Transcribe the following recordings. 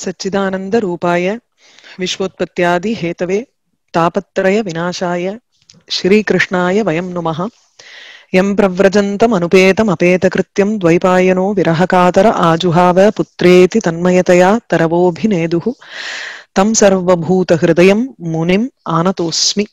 सच्चिदानन्दरूपाय विश्वोत्पत्त्यादिहेतवे तापत्रयविनाशाय श्रीकृष्णाय वयं नुमः यं प्रव्रजन्तमनुपेतमपेतकृत्यं द्वैपायनो विरहकातर आजुहाव पुत्रेति तन्मयतया तरवोऽभिनेदुः तं सर्वभूतहृदयं मुनिम् आनतोऽस्मि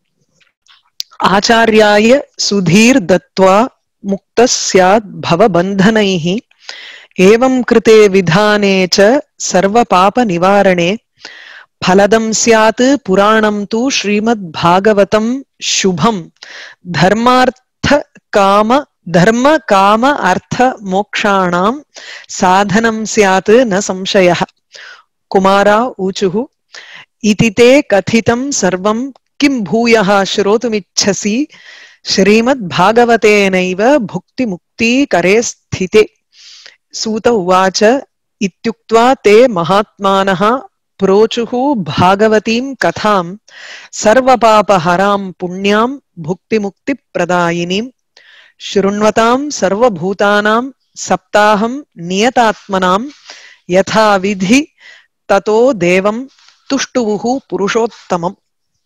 आचार्याय सुधीर्दत्त्वा मुक्तः स्याद् भवबन्धनैः एवं कृते विधाने च सर्वपापनिवारणे फलदं स्यात् पुराणं तु श्रीमद्भागवतं शुभं धर्मार्थकाम धर्म काम अर्थ मोक्षाणां साधनं स्यात् न संशयः कुमारा ऊचुः इति ते कथितं सर्वं किं भूयः श्रोतुमिच्छसि श्रीमद्भागवतेनैव भुक्तिमुक्तिकरे स्थिते सूत उवाच इत्युक्त्वा ते महात्मानः प्रोचुः भागवतीं कथां सर्वपापहरां पुण्यां भुक्तिमुक्तिप्रदायिनीं शृण्वतां सर्वभूतानां सप्ताहं नियतात्मनां यथा विधि ततो தேவம் துஷ்டுவுஹு புருஷோத்தமம்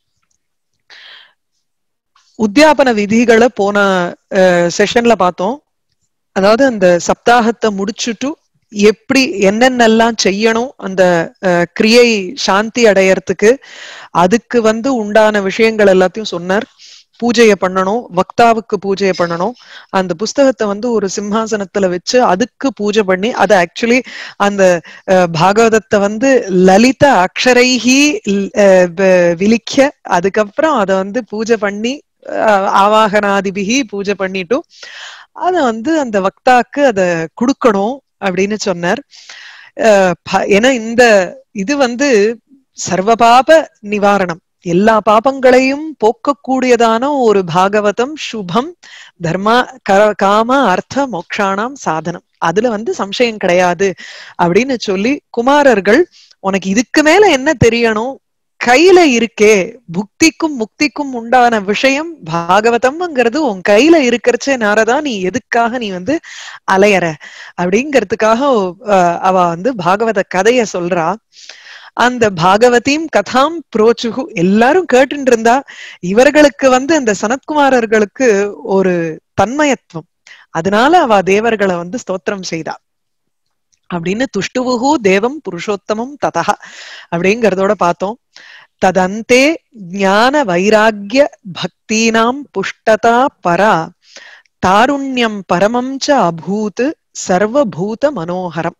உத்தியாபன விதிகளை போன செஷன்ல பார்த்தோம் அதாவது அந்த சப்தாகத்தை முடிச்சுட்டு எப்படி என்னென்னலாம் செய்யணும் அந்த கிரியை சாந்தி அடையறதுக்கு அதுக்கு வந்து உண்டான விஷயங்கள் எல்லாத்தையும் சொன்னார் பூஜையை பண்ணணும் வக்தாவுக்கு பூஜையை பண்ணணும் அந்த புஸ்தகத்தை வந்து ஒரு சிம்ஹாசனத்துல வச்சு அதுக்கு பூஜை பண்ணி அது ஆக்சுவலி அந்த பாகவதத்தை வந்து லலித அக்ஷரைஹி விலிக்க அதுக்கப்புறம் அதை வந்து பூஜை பண்ணி ஆவாகனாதிபிகி பூஜை பண்ணிட்டும் அத வந்து அந்த வக்தாக்கு அத கொடுக்கணும் அப்படின்னு சொன்னார் ஏன்னா இந்த இது வந்து சர்வபாப நிவாரணம் எல்லா பாபங்களையும் போக்கக்கூடியதான ஒரு பாகவதம் சுபம் தர்மா காம அர்த்த மோக்ஷானாம் சாதனம் அதுல வந்து சம்சயம் கிடையாது அப்படின்னு சொல்லி குமாரர்கள் உனக்கு இதுக்கு மேல என்ன தெரியணும் கையில இருக்கே புக்திக்கும் முக்திக்கும் உண்டான விஷயம் பாகவதம்ங்கிறது உன் கையில இருக்கிறச்சே நாரதான் நீ எதுக்காக நீ வந்து அலையற அப்படிங்கிறதுக்காக அவ வந்து பாகவத கதைய சொல்றா அந்த பாகவதியும் கதாம் புரோச்சுகு எல்லாரும் கேட்டு இருந்தா இவர்களுக்கு வந்து அந்த சனத்குமாரர்களுக்கு ஒரு தன்மயத்துவம் அதனால அவ தேவர்களை வந்து ஸ்தோத்திரம் செய்தா அப்படின்னு துஷ்டுவுகு தேவம் புருஷோத்தமம் ததா அப்படிங்கறதோட பார்த்தோம் ததந்தே ஞான வைராகிய பக்தீனாம் புஷ்டதா பரா தாருண்யம் பரமம் ச அபூத் சர்வபூத மனோகரம்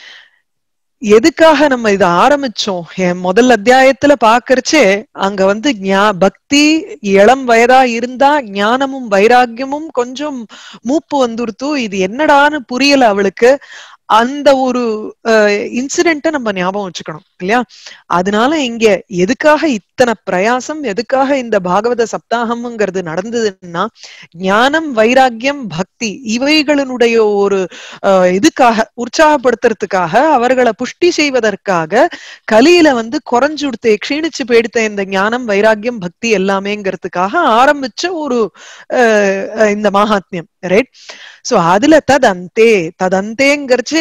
எதுக்காக நம்ம இதை ஆரம்பிச்சோம் முதல் அத்தியாயத்துல பாக்குறச்சே அங்க வந்து பக்தி இளம் வயதா இருந்தா ஞானமும் வைராக்கியமும் கொஞ்சம் மூப்பு வந்துருத்து இது என்னடான்னு புரியல அவளுக்கு அந்த ஒரு இன்சிடென்ட நம்ம ஞாபகம் வச்சுக்கணும் இல்லையா அதனால இங்க எதுக்காக இத்தனை பிரயாசம் எதுக்காக இந்த பாகவத சப்தாகம்ங்கிறது நடந்ததுன்னா ஞானம் வைராக்கியம் பக்தி இவைகளினுடைய ஒரு இதுக்காக உற்சாகப்படுத்துறதுக்காக அவர்களை புஷ்டி செய்வதற்காக கலியில வந்து குறைஞ்சுடுத்த க்ஷீணிச்சு போயிடுத்த இந்த ஞானம் வைராக்கியம் பக்தி எல்லாமேங்கிறதுக்காக ஆரம்பிச்ச ஒரு இந்த மகாத்மியம் ரைட் சோ அதுல ததந்தே ததந்தேங்கிறச்சு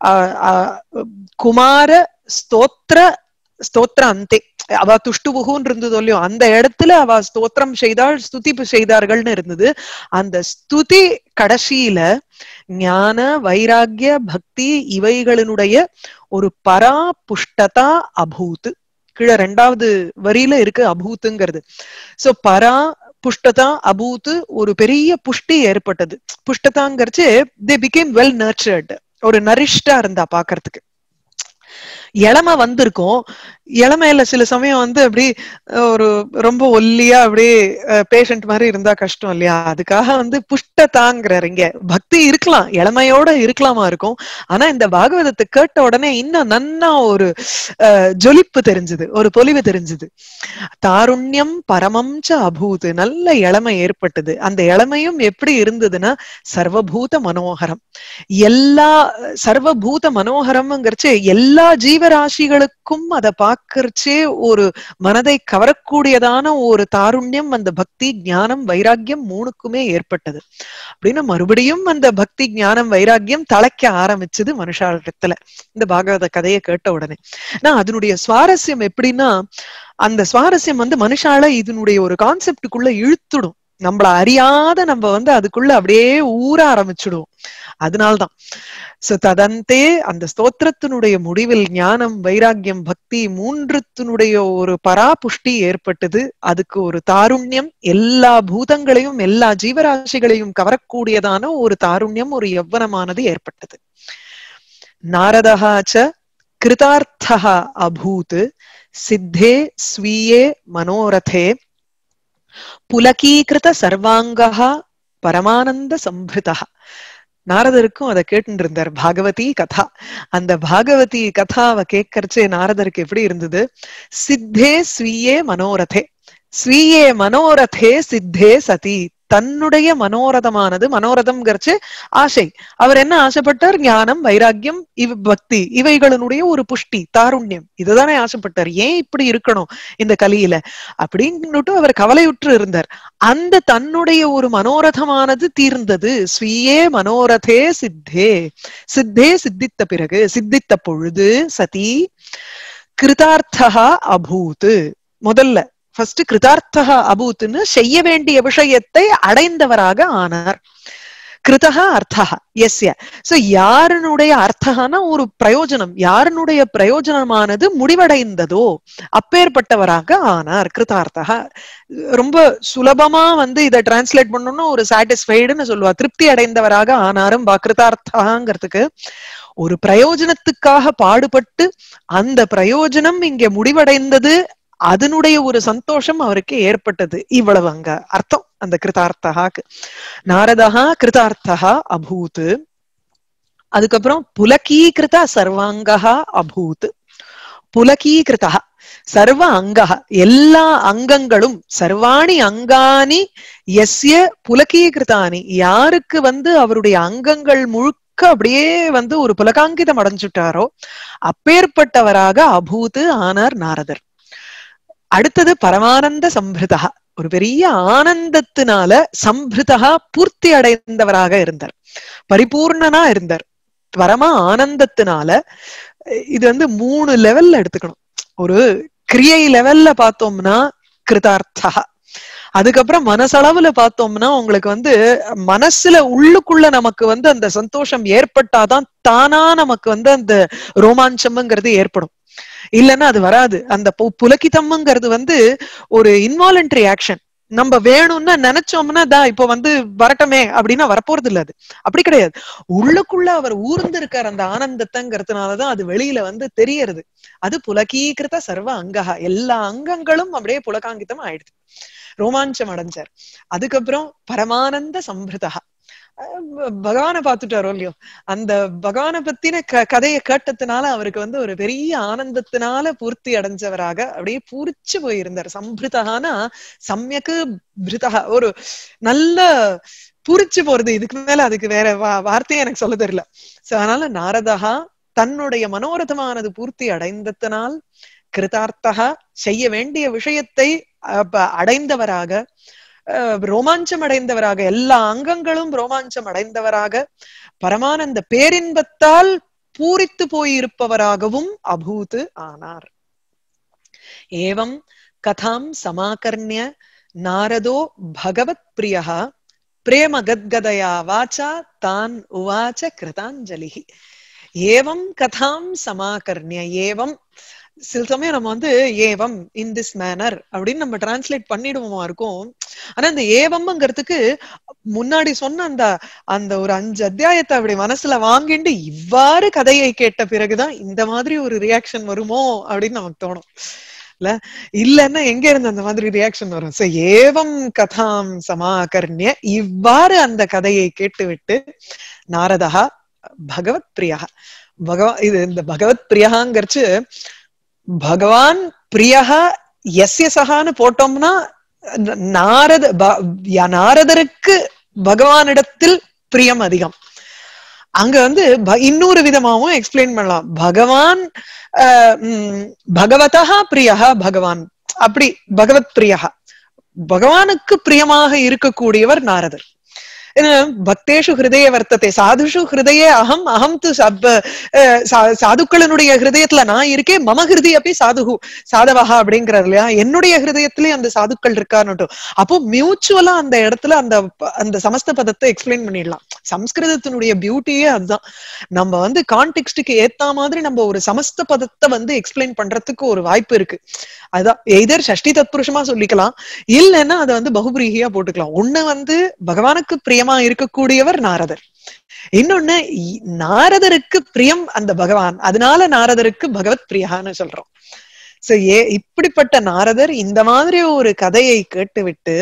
குமார ஸ்தோத்திர ஸ்தோத்திர அந்தே அவ துஷ்டுபுகுன்னு இருந்தது இல்லையோ அந்த இடத்துல அவ ஸ்தோத்திரம் செய்தாள் ஸ்துதி செய்தார்கள்னு இருந்தது அந்த ஸ்துதி கடைசியில ஞான வைராகிய பக்தி இவைகளினுடைய ஒரு பரா புஷ்டதா அபூத் கீழே ரெண்டாவது வரியில இருக்கு அபூத்துங்கிறது சோ பரா புஷ்டதா அபூத் ஒரு பெரிய புஷ்டி ஏற்பட்டது புஷ்டதாங்கிறச்சு தே பிகேம் வெல் நர்ச்சர்டு ஒரு நரிஷ்டா இருந்தா பாக்குறதுக்கு இளமை வந்திருக்கும் இளமையில சில சமயம் வந்து அப்படி ஒரு ரொம்ப ஒல்லியா அப்படி பேஷண்ட் மாதிரி இருந்தா கஷ்டம் இல்லையா அதுக்காக வந்து புஷ்டதாங்கிறார் இங்க பக்தி இருக்கலாம் இளமையோட இருக்கலாமா இருக்கும் ஆனா இந்த பாகவதத்தை கேட்ட உடனே இன்னும் நன்னா ஒரு ஜொலிப்பு தெரிஞ்சது ஒரு பொலிவு தெரிஞ்சது தாருண்யம் பரமம் ச அபூத் நல்ல இளமை ஏற்பட்டது அந்த இளமையும் எப்படி இருந்ததுன்னா சர்வபூத மனோகரம் எல்லா சர்வபூத மனோகரம்ங்கிறச்சு எல்லா ஜீவராசிகளுக்கும் அதை பாக்கறச்சே ஒரு மனதை கவரக்கூடியதான ஒரு தாருண்யம் அந்த பக்தி ஞானம் வைராக்கியம் மூணுக்குமே ஏற்பட்டது அப்படின்னா மறுபடியும் அந்த பக்தி ஞானம் வைராக்கியம் தழைக்க ஆரம்பிச்சது மனுஷாளிடத்துல இந்த பாகவத கதையை கேட்ட உடனே நான் அதனுடைய சுவாரஸ்யம் எப்படின்னா அந்த சுவாரஸ்யம் வந்து மனுஷால இதனுடைய ஒரு கான்செப்டுக்குள்ள இழுத்துடும் நம்மள அறியாத நம்ம வந்து அதுக்குள்ள அப்படியே ஊற ஆரம்பிச்சுடுவோம் அதனால்தான் சோ ததந்தே அந்த ஸ்தோத்திரத்தினுடைய முடிவில் ஞானம் வைராக்கியம் பக்தி மூன்றுத்தினுடைய ஒரு பராபுஷ்டி ஏற்பட்டது அதுக்கு ஒரு தாருண்யம் எல்லா பூதங்களையும் எல்லா ஜீவராசிகளையும் கவரக்கூடியதான ஒரு தாருண்யம் ஒரு யவ்வனமானது ஏற்பட்டது நாரதஹாச்ச கிருதார்த்தः அபூத் சித்தே ஸ்வீயே மனோரதே புலகீகிருத சர்வாங்கः பரமானந்த சம்பிருதா நாரதருக்கும் அதை கேட்டு இருந்தார் பாகவதி கதா அந்த பாகவதி கதாவை கேட்கறச்சே நாரதருக்கு எப்படி இருந்தது சித்தே ஸ்வீயே மனோரதே ஸ்வீயே மனோரதே சித்தே சதி தன்னுடைய மனோரதமானது மனோரதம்ங்கிறச்சு ஆசை அவர் என்ன ஆசைப்பட்டார் ஞானம் வைராக்கியம் இவ் பக்தி இவைகளினுடைய ஒரு புஷ்டி தாருண்யம் இதுதானே ஆசைப்பட்டார் ஏன் இப்படி இருக்கணும் இந்த கலியில அப்படின்னுட்டு அவர் கவலையுற்று இருந்தார் அந்த தன்னுடைய ஒரு மனோரதமானது தீர்ந்தது ஸ்வீயே மனோரதே சித்தே சித்தே சித்தித்த பிறகு சித்தித்த பொழுது சதி கிருதார்த்தா அபூத் முதல்ல ஃபர்ஸ்ட் கிருதார்த்தா அபூத்துன்னு செய்ய வேண்டிய விஷயத்தை அடைந்தவராக ஆனார் கிருதா அர்த்தா எஸ்ய சோ யாருனுடைய அர்த்தகான ஒரு பிரயோஜனம் யாருனுடைய பிரயோஜனமானது முடிவடைந்ததோ அப்பேற்பட்டவராக ஆனார் கிருதார்த்தா ரொம்ப சுலபமா வந்து இதை டிரான்ஸ்லேட் பண்ணணும்னா ஒரு சாட்டிஸ்ஃபைடுன்னு சொல்லுவா திருப்தி அடைந்தவராக ஆனாரும் பா கிருதார்த்தாங்கிறதுக்கு ஒரு பிரயோஜனத்துக்காக பாடுபட்டு அந்த பிரயோஜனம் இங்க முடிவடைந்தது அதனுடைய ஒரு சந்தோஷம் அவருக்கு ஏற்பட்டது இவ்வளவு அங்க அர்த்தம் அந்த கிருதார்த்தகாக்கு நாரதா கிருதார்த்தா அபூத் அதுக்கப்புறம் புலகீகிருத சர்வாங்கா அபூத் புலகீகிருதா சர்வ அங்கா எல்லா அங்கங்களும் சர்வாணி அங்கானி எஸ்ய புலகீகிருதானி யாருக்கு வந்து அவருடைய அங்கங்கள் முழுக்க அப்படியே வந்து ஒரு புலகாங்கிதம் அடைஞ்சுட்டாரோ அப்பேற்பட்டவராக அபூத் ஆனார் நாரதர் அடுத்தது பரமானந்த சம்பிருதா ஒரு பெரிய ஆனந்தத்தினால சம்பிருதா பூர்த்தி அடைந்தவராக இருந்தார் பரிபூர்ணனா இருந்தார் பரம ஆனந்தத்தினால இது வந்து மூணு லெவல்ல எடுத்துக்கணும் ஒரு கிரியை லெவல்ல பார்த்தோம்னா கிருதார்த்தா அதுக்கப்புறம் மனசளவுல பார்த்தோம்னா உங்களுக்கு வந்து மனசுல உள்ளுக்குள்ள நமக்கு வந்து அந்த சந்தோஷம் ஏற்பட்டாதான் தானா நமக்கு வந்து அந்த ரோமாஞ்சம்ங்கிறது ஏற்படும் இல்லைன்னா அது வராது அந்த புலக்கிதம்ங்கிறது வந்து ஒரு இன்வாலண்டரி ஆக்ஷன் நம்ம வேணும்னு நினைச்சோம்னா தான் இப்போ வந்து வரட்டமே அப்படின்னா வரப்போறது இல்ல அது அப்படி கிடையாது உள்ளுக்குள்ள அவர் ஊர்ந்து இருக்கார் அந்த ஆனந்தத்தைங்கிறதுனாலதான் அது வெளியில வந்து தெரியறது அது புலகீகிருத சர்வ அங்ககா எல்லா அங்கங்களும் அப்படியே புலகாங்கிதம் ஆயிடுது ரோமாஞ்சம் அடைஞ்சார் அதுக்கப்புறம் பரமானந்த சம்பிருதா பகவானை பார்த்துட்டாரோ இல்லையோ அந்த பகவானை பத்தின க கதையை கேட்டதுனால அவருக்கு வந்து ஒரு பெரிய ஆனந்தத்தினால பூர்த்தி அடைஞ்சவராக அப்படியே பூரிச்சு போயிருந்தார் சம்பிருதகானா சமயக்கு பிருதகா ஒரு நல்ல பூரிச்சு போறது இதுக்கு மேல அதுக்கு வேற வா வார்த்தையே எனக்கு சொல்ல தெரியல சோ அதனால நாரதகா தன்னுடைய மனோரதமானது பூர்த்தி அடைந்ததனால் கிருதார்த்தகா செய்ய வேண்டிய விஷயத்தை அடைந்தவராக ரோமாஞ்சம் அடைந்தவராக எல்லா அங்கங்களும் ரோமாஞ்சம் அடைந்தவராக பரமானந்த பேரின்பத்தால் பூரித்து போயிருப்பவராகவும் அபூத் ஆனார் ஏவம் கதாம் சமாகர்ணிய நாரதோ பகவத் பிரியா பிரேம கத்கதயா வாச்சா தான் உவாச்ச கிருதாஞ்சலி ஏவம் கதாம் சமாகர்ணிய ஏவம் சில சமயம் நம்ம வந்து ஏவம் இன் திஸ் மேனர் அப்படின்னு நம்ம டிரான்ஸ்லேட் பண்ணிடுவோமா இருக்கும் ஆனா இந்த ஏவம்ங்கிறதுக்கு முன்னாடி சொன்ன அந்த அந்த ஒரு அஞ்சு அத்தியாயத்தை அப்படி மனசுல வாங்கிட்டு இவ்வாறு கதையை கேட்ட பிறகுதான் இந்த மாதிரி ஒரு ரியாக்ஷன் வருமோ அப்படின்னு நமக்கு தோணும் இல்ல இல்லன்னா எங்க இருந்து அந்த மாதிரி ரியாக்ஷன் வரும் சோ ஏவம் கதாம் சமாகர்ணிய இவ்வாறு அந்த கதையை கேட்டுவிட்டு நாரதா பகவத் பிரியா பகவா இது இந்த பகவத் பிரியாங்கிறச்சு பகவான் பிரியா எஸ்ய சகான்னு போட்டோம்னா நாரத நாரதருக்கு பகவானிடத்தில் பிரியம் அதிகம் அங்க வந்து ப- இன்னொரு விதமாவும் எக்ஸ்பிளைன் பண்ணலாம் பகவான் அஹ், உம், பகவதா பிரியஹா பகவான் அப்படி பகவத் பிரியஹா பகவானுக்கு பிரியமாக இருக்கக்கூடியவர் நாரதர் ஏன்னா, பக்தேஷு ஹிருதய வர்த்தத்தை சாதுஷு ஹிருதயே அகம் அகம் து சப் அஹ், சா- சாதுக்களினுடைய ஹிருதயத்துல நான் இருக்கேன் மம ஹிருதய அப்படி சாதுகு சாதவஹா அப்படிங்கிறார் இல்லையா என்னுடைய ஹிருதயத்திலே அந்த சாதுக்கள் இருக்கான்னு அப்போ மியூச்சுவலா அந்த இடத்துல அந்த ப- அந்த சமஸ்த பதத்தை எக்ஸ்பிளைன் பண்ணிடலாம் சம்ஸ்கிருதத்தினுடைய பியூட்டியே அதுதான் நம்ம வந்து கான்டெக்ஸ்டுக்கு ஏத்த மாதிரி நம்ம ஒரு சமஸ்த பதத்தை வந்து எக்ஸ்பிளைன் பண்றதுக்கு ஒரு வாய்ப்பு இருக்கு அதுதான் எய்தர் சஷ்டி தத்புருஷமா சொல்லிக்கலாம் இல்லைன்னா அதை வந்து பகுபிரீகியா போட்டுக்கலாம் ஒண்ணு வந்து பகவானுக்கு பிரியமா இருக்கக்கூடியவர் நாரதர் இன்னொன்னு இ- நாரதருக்கு பிரியம் அந்த பகவான் அதனால நாரதருக்கு பகவத் பிரியான்னு சொல்றோம் சோ ஏ இப்படிப்பட்ட நாரதர் இந்த மாதிரி ஒரு கதையை கேட்டுவிட்டு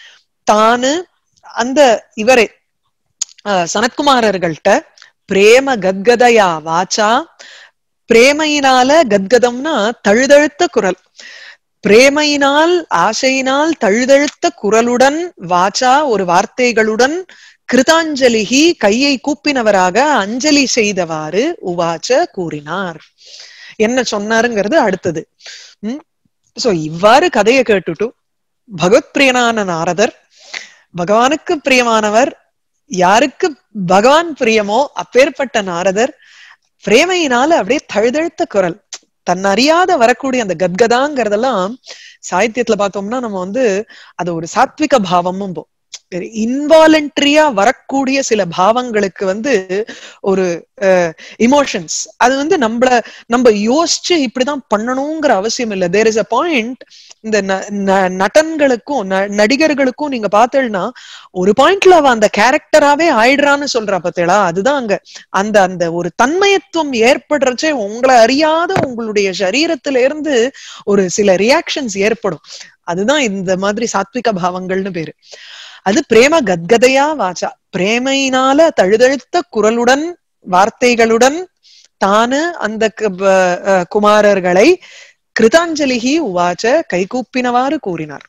தானு அந்த இவரே அஹ், சனத்குமாரர்கள்ட்ட பிரேம கத்கதயா வாச்சா பிரேமையினால கத்கதம்னா தழுதழுத்த குரல் பிரேமையினால் ஆசையினால் தழுதழுத்த குரலுடன் வாச்சா ஒரு வார்த்தைகளுடன் கிருதாஞ்சலிகி கையை கூப்பினவராக அஞ்சலி செய்தவாறு உவாச்ச கூறினார் என்ன சொன்னாருங்கிறது அடுத்தது உம் சோ இவ்வாறு கதையை கேட்டுட்டு பகவத் பிரியனான நாரதர் பகவானுக்கு பிரியமானவர் யாருக்கு பகவான் பிரியமோ அப்பேற்பட்ட நாரதர் பிரேமையினால அப்படியே தழுதழுத்த குரல் தன் அறியாத வரக்கூடிய அந்த கத்கதாங்கிறதெல்லாம் சாகித்யத்துல பார்த்தோம்னா நம்ம வந்து அது ஒரு சாத்விக பாவமும் இன்வாலண்டரியா வரக்கூடிய சில பாவங்களுக்கு வந்து ஒரு இமோஷன்ஸ் அது வந்து நம்மள நம்ம யோசிச்சு இப்படிதான் பண்ணணுங்கிற அவசியம் இல்லை தேர் இஸ் அ பாயிண்ட் இந்த ந- ந- நட்டன்களுக்கும் ந- நடிகர்களுக்கும் நீங்க பார்த்தேன்னா ஒரு பாயிண்ட்ல அவ அந்த கேரக்டராவே ஆயிடுறான்னு சொல்றா பார்த்தேளா அதுதான் அங்க அந்த அந்த ஒரு தன்மயத்துவம் ஏற்படுறச்சே உங்களை அறியாத உங்களுடைய சரீரத்தில இருந்து ஒரு சில ரியாக்ஷன்ஸ் ஏற்படும் அதுதான் இந்த மாதிரி சாத்விக பாவங்கள்னு பேரு அது பிரேம கத்கதையா வாச்சா பிரேமையினால தழுதழுத்த குரலுடன் வார்த்தைகளுடன் தானு அந்த க- ப- அஹ் குமாரர்களை கிருதாஞ்சலிகி உவாச்ச கைகூப்பினவாறு கூறினார்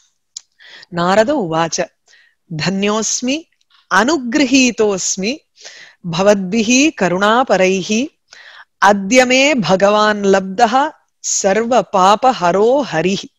நாரத உவாச்ச தன்யோஸ்மி அனுகிரகீதோஸ்மி பவத்பிஹி கருணாபரைஹி அத்யமே பகவான் லப்தः சர்வ பாப ஹரோ ஹரிஹி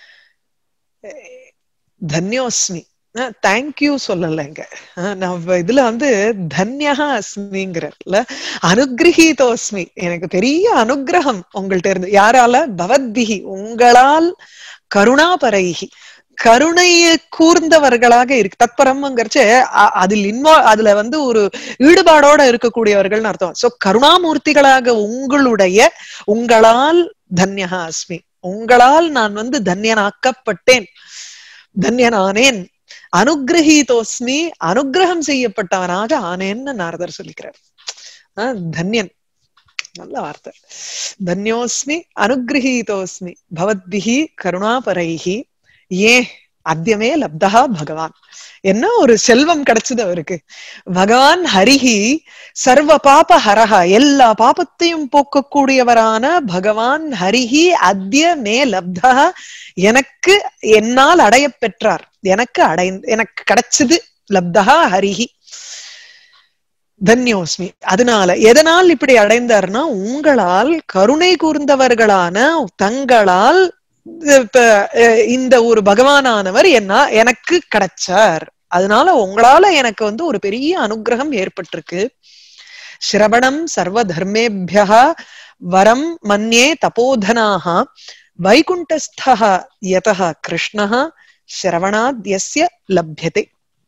தன்யோஸ்மி தேங்க்யூ சொல்லலைங்க அஹ் நம்ம இதுல வந்து தன்யகா அஸ்மிங்கிறல அனுகிரகீதோஸ்மி எனக்கு பெரிய அனுகிரகம் உங்கள்ட்ட இருந்து யாரால பவத்பிஹி உங்களால் கருணாபரைஹி கருணையை கூர்ந்தவர்களாக இருக்கு தத்பரம்ங்கிறச்சு அ- அதில் இன்வா அதுல வந்து ஒரு ஈடுபாடோட இருக்கக்கூடியவர்கள்னு அர்த்தம் சோ கருணாமூர்த்திகளாக உங்களுடைய உங்களால் தன்யகா அஸ்மி உங்களால் நான் வந்து தன்யனாக்கப்பட்டேன் தன்யனானேன் அனுகிரகீதோஸ்மி அனுகிரகம் செய்யப்பட்டவனாக ஆனேன்னு நாரதர் சொல்லிக்கிறார் ஆஹ் தன்யன் நல்ல வார்த்தை தன்யோஸ்மி அனுகிரகீதோஸ்மி பவத்பிஹி கருணாபரைஹி ஏ அத்தியமே லப்தா பகவான் என்ன ஒரு செல்வம் கிடைச்சது அவருக்கு பகவான் ஹரிஹி சர்வ பாப ஹரஹா எல்லா பாபத்தையும் போக்கக்கூடியவரான பகவான் ஹரிஹி அத்திய மே லப்தா எனக்கு என்னால் அடைய பெற்றார் எனக்கு அடை எனக்கு கிடைச்சது லப்தா ஹரிஹி தன்யோஸ்மி அதனால எதனால் இப்படி அடைந்தார்னா உங்களால் கருணை கூர்ந்தவர்களான தங்களால் இப்ப அஹ், இந்த ஒரு பகவானானவர் என்ன எனக்கு கிடைச்சார் அதனால உங்களால எனக்கு வந்து ஒரு பெரிய அனுகிரகம் ஏற்பட்டிருக்கு சிரவணம் சர்வ தர்மேபியா வரம் மன்யே தபோதனாக வைகுண்டஸ்தः யதः கிருஷ்ணः சிரவணாத் யஸ்ய லப்யதே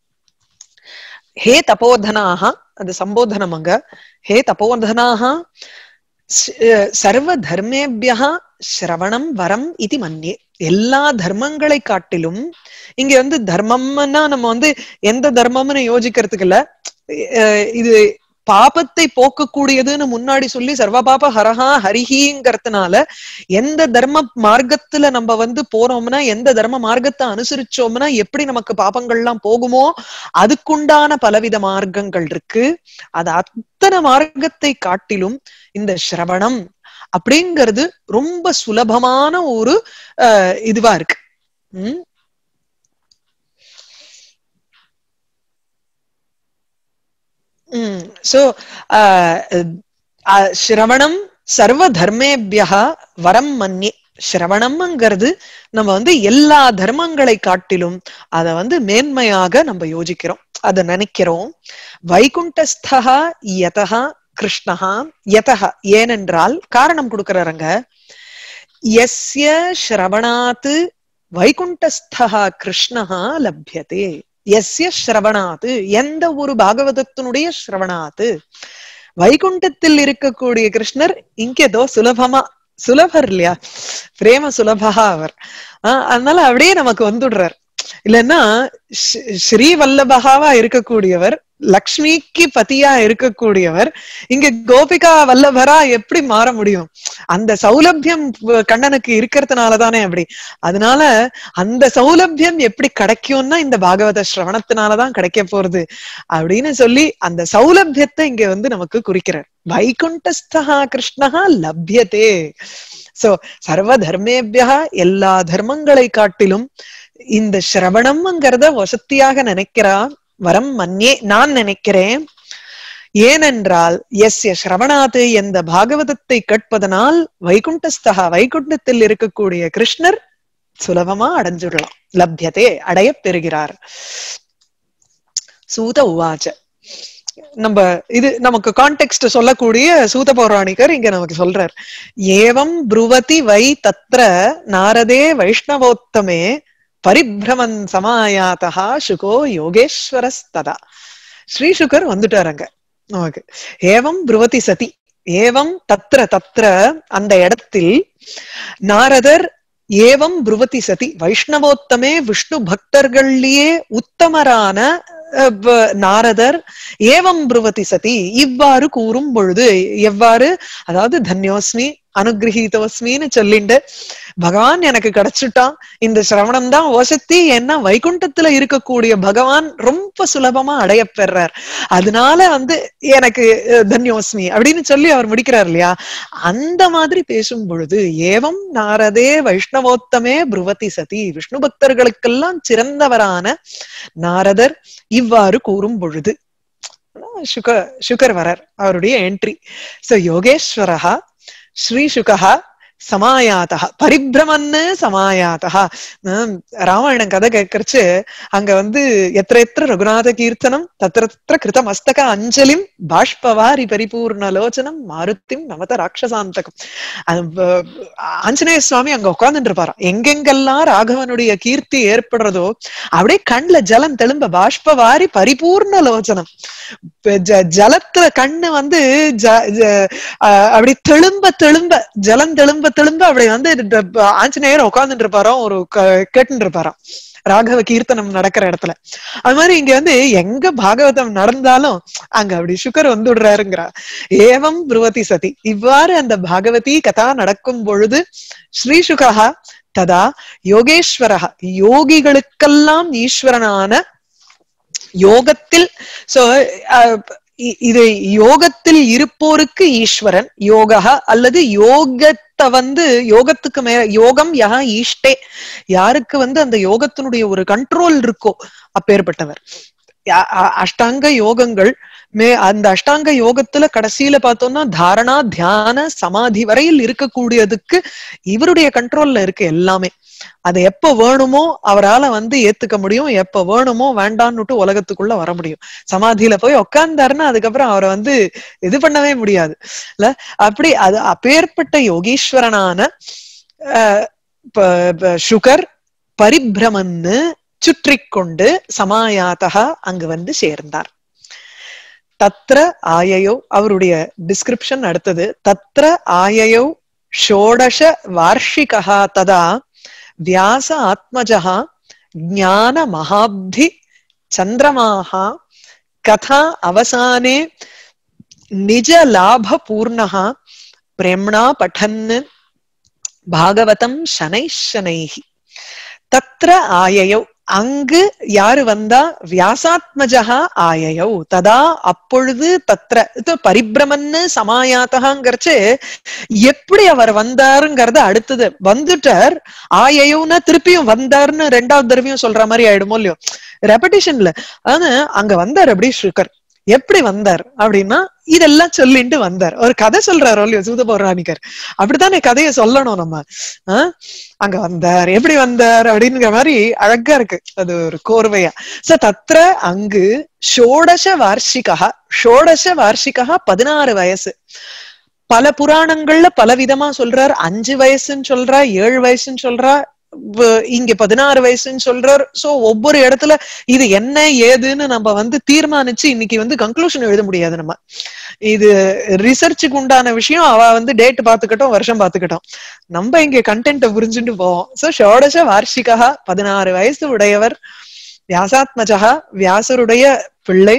ஹே தபோதனாக அது சம்போதனம் அங்க ஹே தபோதனாக ஸ்- அஹ் சர்வ தர்மேபியா சிரவணம் வரம் இது மன்யே எல்லா தர்மங்களை காட்டிலும் இங்க வந்து தர்மம்னா நம்ம வந்து எந்த தர்மம்னு யோசிக்கிறதுக்கு இல்ல அஹ் இது பாபத்தை போக்கக்கூடியதுன்னு முன்னாடி சொல்லி சர்வ பாப ஹரஹா ஹரிஹிங்கிறதுனால எந்த தர்ம மார்க்கத்துல நம்ம வந்து போறோம்னா எந்த தர்ம மார்க்கத்தை அனுசரிச்சோம்னா எப்படி நமக்கு பாபங்கள்லாம் போகுமோ அதுக்குண்டான பலவித மார்க்கங்கள் இருக்கு அது அத்தனை மார்க்கத்தை காட்டிலும் இந்த சிரவணம் அப்படிங்கிறது ரொம்ப சுலபமான ஒரு அஹ், இதுவா இருக்கு உம் சோ சிரவணம் சர்வ தர்மேபியா வரம் மன்யே சிரவணம்ங்கிறது நம்ம வந்து எல்லா தர்மங்களை காட்டிலும் அத வந்து மேன்மையாக நம்ம யோசிக்கிறோம் அதை நினைக்கிறோம் வைகுண்டஸ்தா யதா கிருஷ்ணஹா யதா ஏனென்றால் காரணம் கொடுக்கிறாருங்க எஸ்ய ஸ்ரவணாத் வைகுண்டஸ்தா கிருஷ்ணஹா லப்யதே எஸ்ய ஸ்ரவணாத் எந்த ஒரு பாகவதத்தினுடைய ஸ்ரவணாத் வைகுண்டத்தில் இருக்கக்கூடிய கிருஷ்ணர் இங்கேதோ சுலபமா சுலபர் இல்லையா பிரேம சுலபா அவர் ஆஹ் அதனால அப்படியே நமக்கு வந்துடுறார் இல்லைன்னா ஸ்ரீ வல்லபகாவா இருக்கக்கூடியவர் லக்ஷ்மிக்கு பதியா இருக்கக்கூடியவர் இங்க கோபிகா வல்லபரா எப்படி மாற முடியும் அந்த சௌலபியம் கண்ணனுக்கு இருக்கிறதுனாலதானே அப்படி அதனால அந்த சௌலபியம் எப்படி கிடைக்கும்னா இந்த பாகவத சிரவணத்தினாலதான் கிடைக்க போறது அப்படின்னு சொல்லி அந்த சௌலபியத்தை இங்க வந்து நமக்கு குறிக்கிறார் வைகுண்டஸ்தா கிருஷ்ணஹா லப்யதே சோ சர்வ தர்மேபியா எல்லா தர்மங்களை காட்டிலும் இந்த சிரவணம்ங்கிறத வசத்தியாக நினைக்கிறா வரம் மன்யே நான் நினைக்கிறேன் ஏனென்றால் எஸ் ஸ்ரவணாது எந்த பாகவதத்தை கேட்பதனால் வைகுண்டஸ்தகா வைகுண்டத்தில் இருக்கக்கூடிய கிருஷ்ணர் சுலபமா அடைஞ்சுடலாம் லப்யதே அடைய பெறுகிறார் சூத உவாச்ச நம்ம இது நமக்கு கான்டெக்ட் சொல்லக்கூடிய சூத பௌராணிகர் இங்க நமக்கு சொல்றார் ஏவம் புருவதி வை தத்ர நாரதே வைஷ்ணவோத்தமே பரிபிரமன் சமாயாத்தா சுகோ யோகேஸ்வரஸ்ததா ஸ்ரீ சுகர் வந்துட்டாருங்க நமக்கு ஏவம் புருவதி சதி ஏவம் தத்ர தத்ர அந்த இடத்தில் நாரதர் ஏவம் புருவதி சதி வைஷ்ணவோத்தமே விஷ்ணு பக்தர்கள்லயே உத்தமரான நாரதர் ஏவம் புருவதி சதி இவ்வாறு கூறும் பொழுது எவ்வாறு அதாவது தன்யோஸ்மி அனுகிரகீதோஸ்மின்னு சொல்லிண்டு பகவான் எனக்கு கிடைச்சிட்டான் இந்த சிரவணம் தான் வசத்தி என்ன வைகுண்டத்துல இருக்கக்கூடிய பகவான் ரொம்ப சுலபமா அடைய பெறார் அதனால வந்து எனக்கு தன்யோஸ்மி அப்படின்னு சொல்லி அவர் முடிக்கிறார் இல்லையா அந்த மாதிரி பேசும் பொழுது ஏவம் நாரதே வைஷ்ணவோத்தமே புருவதி சதி விஷ்ணு பக்தர்களுக்கெல்லாம் சிறந்தவரான நாரதர் இவ்வாறு கூறும் பொழுது சுக சுகர் வரர் அவருடைய என்ட்ரி சோ யோகேஸ்வரஹா ஸ்ரீசுகா சமாயாத்தா பரிபிரமன்னு சமாயாத்தா ராமாயணம் கதை கேட்கறச்சு அங்க வந்து எத்திர எத்திர ரகுநாத கீர்த்தனம் தத்திர தத்திர கிருத மஸ்தக அஞ்சலிம் பாஷ்பவாரி பரிபூர்ண லோச்சனம் மாருத்திம் நமத ராட்சசாந்தகம் ஆஞ்சநேய சுவாமி அங்க உட்கார்ந்துட்டு இருப்பாராம் எங்கெங்கெல்லாம் ராகவனுடைய கீர்த்தி ஏற்படுறதோ அப்படியே கண்ணுல ஜலம் தெளும்ப பாஷ்பவாரி பரிபூர்ண லோச்சனம் ஜலத்துல கண்ணு வந்து அப்படி தெளும்ப தெளும்ப ஜலம் தெளும்ப தெளும்ப அப்படி வந்து ஆஞ்சநேயர் உட்கார்ந்துட்டு இருப்பாராம் ஒரு கேட்டுட்டு இருப்பாராம் ராகவ கீர்த்தனம் நடக்கிற இடத்துல அது மாதிரி இங்க வந்து எங்க பாகவதம் நடந்தாலும் அங்க அப்படி சுகர் வந்துடுறாருங்கிறா ஏவம் புருவதி சதி இவ்வாறு அந்த பாகவதி கதா நடக்கும் பொழுது ஸ்ரீசுகா ததா யோகேஸ்வரா யோகிகளுக்கெல்லாம் ஈஸ்வரனான யோகத்தில் சோ இது யோகத்தில் இருப்போருக்கு ஈஸ்வரன் யோகா அல்லது யோகத்தை வந்து யோகத்துக்கு மே யோகம் யா ஈஷ்டே யாருக்கு வந்து அந்த யோகத்தினுடைய ஒரு கண்ட்ரோல் இருக்கோ அப்பேற்பட்டவர் அஷ்டாங்க யோகங்கள் மே அந்த அஷ்டாங்க யோகத்துல கடைசியில பார்த்தோம்னா தாரணா தியான சமாதி வரையில் இருக்கக்கூடியதுக்கு இவருடைய கண்ட்ரோல்ல இருக்கு எல்லாமே அது எப்ப வேணுமோ அவரால வந்து ஏத்துக்க முடியும் எப்ப வேணுமோ வேண்டான்னுட்டு உலகத்துக்குள்ள வர முடியும் சமாதியில போய் உக்காந்தாருன்னா அதுக்கப்புறம் அவரை வந்து இது பண்ணவே முடியாது இல்ல அப்படி அது அப்பேற்பட்ட யோகீஸ்வரனான சுகர் பரிபிரமன்னு சுற்றி கொண்டு சமாயாத்தகா அங்கு வந்து சேர்ந்தார் தத்ர ஆயையோ அவருடைய டிஸ்கிரிப்ஷன் அடுத்தது தத்ர ஆயையோ ஷோடச வார்ஷிகா ததா வியாச ஆத்மஜா ஞான மகாப்தி சந்திரமாஹா கதா அவசானே நிஜ லாப பூர்ணா பிரேம்ணா பठन् பாகவதம் சனை சனைஹி தத்ர ஆயையோ அங்கு யாரு வந்தா வியாசாத்மஜா ஆயையோ ததா அப்பொழுது தத்ர இது பரிபிரமன்னு சமாயாத்தகாங்கிறச்சு எப்படி அவர் வந்தாருங்கிறத அடுத்தது வந்துட்டார் ஆயையோன்னா திருப்பியும் வந்தாருன்னு ரெண்டாவது தடவையும் சொல்ற மாதிரி ஆயிடுமோ இல்லையோ ரெப்படிஷன்ல அதாவது அங்க வந்தார் அப்படி ஸ்ரீகர் எப்படி வந்தார் அப்படின்னா இதெல்லாம் சொல்லிட்டு வந்தார் ஒரு கதை சொல்றாரு இல்லையோ சூத பௌராணிகர் அப்படித்தானே கதையை சொல்லணும் நம்ம ஆஹ் அங்க வந்தார் எப்படி வந்தார் அப்படிங்கிற மாதிரி அழகா இருக்கு அது ஒரு கோர்வையா ச தத்ர அங்கு ஷோடச வார்ஷிகா ஷோடச வார்ஷிகா பதினாறு வயசு பல புராணங்கள்ல பல விதமா சொல்றார் அஞ்சு வயசுன்னு சொல்றா ஏழு வயசுன்னு சொல்றா வ- இங்க பதினாறு வயசுன்னு சொல்றார் சோ ஒவ்வொரு இடத்துல இது என்ன ஏதுன்னு நம்ம வந்து தீர்மானிச்சு இன்னைக்கு வந்து கன்க்ளூஷன் எழுத முடியாது நம்ம இது ரிசர்ச்சுக்கு உண்டான விஷயம் அவ வந்து டேட் பாத்துக்கட்டும் வருஷம் பாத்துக்கட்டும் நம்ம இங்க கண்டென்ட் புரிஞ்சுட்டு போவோம் சோ ஷோடச வார்ஷிகா பதினாறு வயசு உடையவர் வியாசாத்மஜா வியாசருடைய பிள்ளை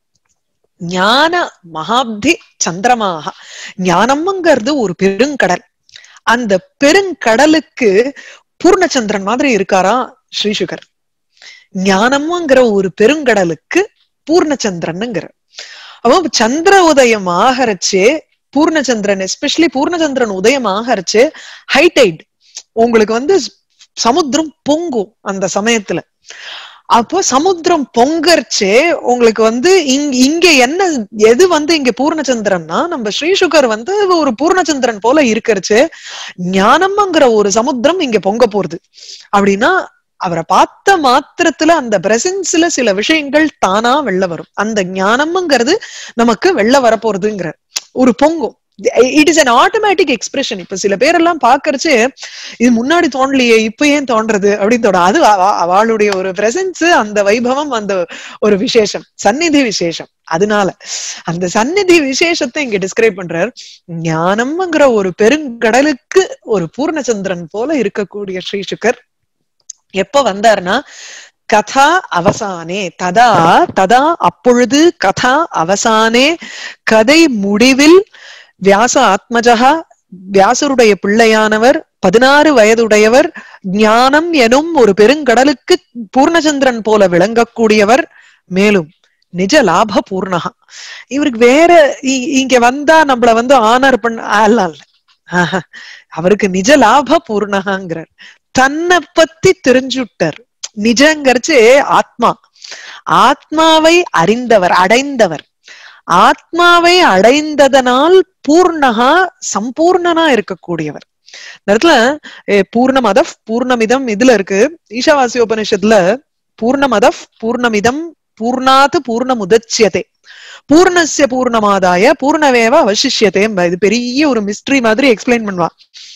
ஞான மகாப்தி சந்திரமாக ஞானம்ங்கிறது ஒரு பெருங்கடல் அந்த பெருங்கடலுக்கு பூர்ணச்சந்திரன் மாதிரி இருக்காராம் ஸ்ரீசுகர் ஞானம்ங்கிற ஒரு பெருங்கடலுக்கு பூர்ணச்சந்திரனுங்கிற அவன் சந்திர உதயம் ஆகரச்சே பூர்ணச்சந்திரன் எஸ்பெஷலி பூர்ணச்சந்திரன் உதயம் ஆகரச்சே ஹைடைட் உங்களுக்கு வந்து சமுத்திரம் பொங்கும் அந்த சமயத்துல அப்போ சமுத்திரம் பொங்கர்ச்சே உங்களுக்கு வந்து இங்க இங்க என்ன எது வந்து இங்க பூர்ணச்சந்திரன்னா நம்ம ஸ்ரீசுகர் வந்து ஒரு பூர்ணச்சந்திரன் போல இருக்கறச்சு ஞானம்ங்கிற ஒரு சமுத்திரம் இங்க பொங்க போறது அப்படின்னா அவரை பார்த்த மாத்திரத்துல அந்த பிரசன்ஸ்ல சில விஷயங்கள் தானா வெளில வரும் அந்த ஞானம்ங்கிறது நமக்கு வெளில வரப்போறதுங்கிற ஒரு பொங்கும் it is an automatic expression இப்ப சில பேரெல்லாம் பாக்கறச்சு இது முன்னாடி தோணலையே இப்ப ஏன் தோன்றது அப்படின்னு தோணும் அது அவ- அவளுடைய ஒரு பிரசன்ஸ் அந்த வைபவம் அந்த ஒரு விசேஷம் சந்நிதி விசேஷம் அதனால அந்த சந்நிதி விசேஷத்தை இங்க டிஸ்கிரைப் பண்றார் ஞானம்ங்கிற ஒரு பெருங்கடலுக்கு ஒரு பூர்ணச்சந்திரன் போல இருக்கக்கூடிய ஸ்ரீ சுகர் எப்ப வந்தார்னா கதா அவசானே ததா ததா அப்பொழுது கதா அவசானே கதை முடிவில் வியாச ஆத்மஜா வியாசருடைய பிள்ளையானவர் பதினாறு வயதுடையவர் ஞானம் எனும் ஒரு பெருங்கடலுக்கு பூர்ணச்சந்திரன் போல விளங்கக்கூடியவர் மேலும் நிஜ லாப பூர்ணகா இவருக்கு வேற இ- இங்க வந்தா நம்மள வந்து ஆனர் பண்ண அல்ல அல்ல ஆஹா. அவருக்கு நிஜ லாப பூர்ணகாங்கிறார் தன்னை பத்தி தெரிஞ்சுட்டார் நிஜங்கிறச்சு ஆத்மா ஆத்மாவை அறிந்தவர் அடைந்தவர் ஆத்மாவை அடைந்ததனால் பூர்ணகா சம்பூர்ணனா இருக்கக்கூடியவர் இந்த இடத்துல அஹ், பூர்ணமத பூர்ணமிதம் இதுல இருக்கு ஈஷாவாசி உபனிஷத்துல பூர்ணமத பூர்ணமிதம் பூர்ணாத் பூர்ணமுதச்சியதே பூர்ணஸ்ய பூர்ணமாதாய பூர்ணவேவ அவசிஷ்யதே இது பெரிய ஒரு மிஸ்ட்ரி மாதிரி எக்ஸ்பிளைன் பண்ணுவா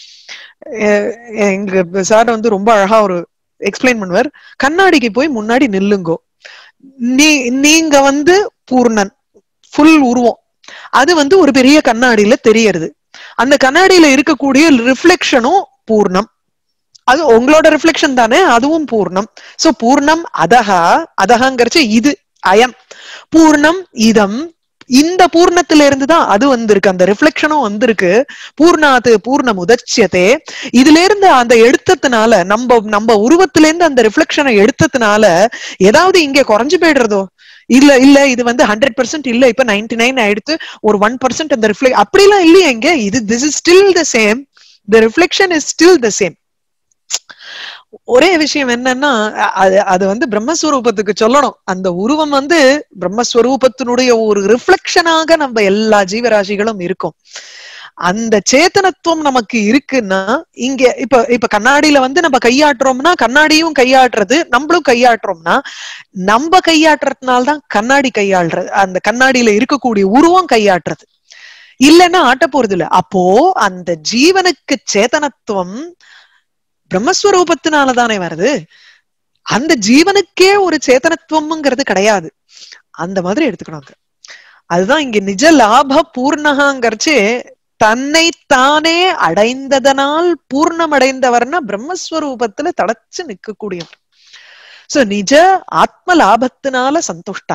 அஹ் எங்க சார் வந்து ரொம்ப அழகா ஒரு எக்ஸ்பிளைன் பண்ணுவார் கண்ணாடிக்கு போய் முன்னாடி நில்லுங்கோ நீ நீங்க வந்து பூர்ணன் ஃபுல் உருவம் அது வந்து ஒரு பெரிய கண்ணாடியில தெரியறது அந்த கண்ணாடியில இருக்கக்கூடிய ரிஃப்ளெக்ஷனும் பூர்ணம் அது உங்களோட ரிஃப்ளெக்ஷன் தானே அதுவும் பூர்ணம் சோ பூர்ணம் அதஹா அதஹங்கிறச்சு இது அயம் பூர்ணம் இதம் இந்த பூர்ணத்துல இருந்து தான் அது வந்திருக்கு அந்த ரிஃப்ளெக்ஷனும் வந்திருக்கு பூர்ணாத்து பூர்ணம் உதச்சியதே இதுல இருந்து அந்த எடுத்ததுனால நம்ம நம்ம உருவத்துல இருந்து அந்த ரிஃப்ளெக்ஷனை எடுத்ததுனால ஏதாவது இங்க குறைஞ்சு போயிடுறதோ இல்ல இல்ல இது வந்து ஹண்ட்ரட் பர்சன்ட் இல்ல இப்ப நைன்டி நைன் ஆயிடுத்து ஒரு ஒன் பர்சன்ட் அந்த ரிஃப்ளெக்ட் அப்படிலாம் இல்லையே இங்க இது this is still the same the reflection is still the same ஒரே விஷயம் என்னன்னா அ- அது அது வந்து பிரம்மஸ்வரூபத்துக்கு சொல்லணும் அந்த உருவம் வந்து பிரம்மஸ்வரூபத்தினுடைய ஒரு ரிஃப்ளெக்ஷனாக நம்ம எல்லா ஜீவராசிகளும் இருக்கும் அந்த சேத்தனத்துவம் நமக்கு இருக்குன்னா இங்க இப்ப இப்ப கண்ணாடியில வந்து நம்ம கையாட்டுறோம்னா கண்ணாடியும் கையாட்டுறது நம்மளும் கையாட்டுறோம்னா நம்ம கையாட்டுறதுனால தான் கண்ணாடி கையாளுறது அந்த கண்ணாடியில இருக்கக்கூடிய உருவம் கையாட்டுறது இல்லைன்னா ஆட்ட போறது இல்ல அப்போ அந்த ஜீவனுக்கு சேதனத்துவம் பிரம்மஸ்வரூபத்தினால தானே வருது அந்த ஜீவனுக்கே ஒரு சேத்தனத்துவம்ங்கிறது கிடையாது அந்த மாதிரி எடுத்துக்கணும் அங்க. அதுதான் இங்க நிஜ லாப பூர்ணகாங்கிறச்சு தன்னை தானே அடைந்ததனால் பூர்ணமடைந்தவர்னா பிரம்மஸ்வரூபத்துல தடைச்சு நிக்கக்கூடியவர் சோ நிஜ ஆத்ம லாபத்தினால சந்துஷ்டா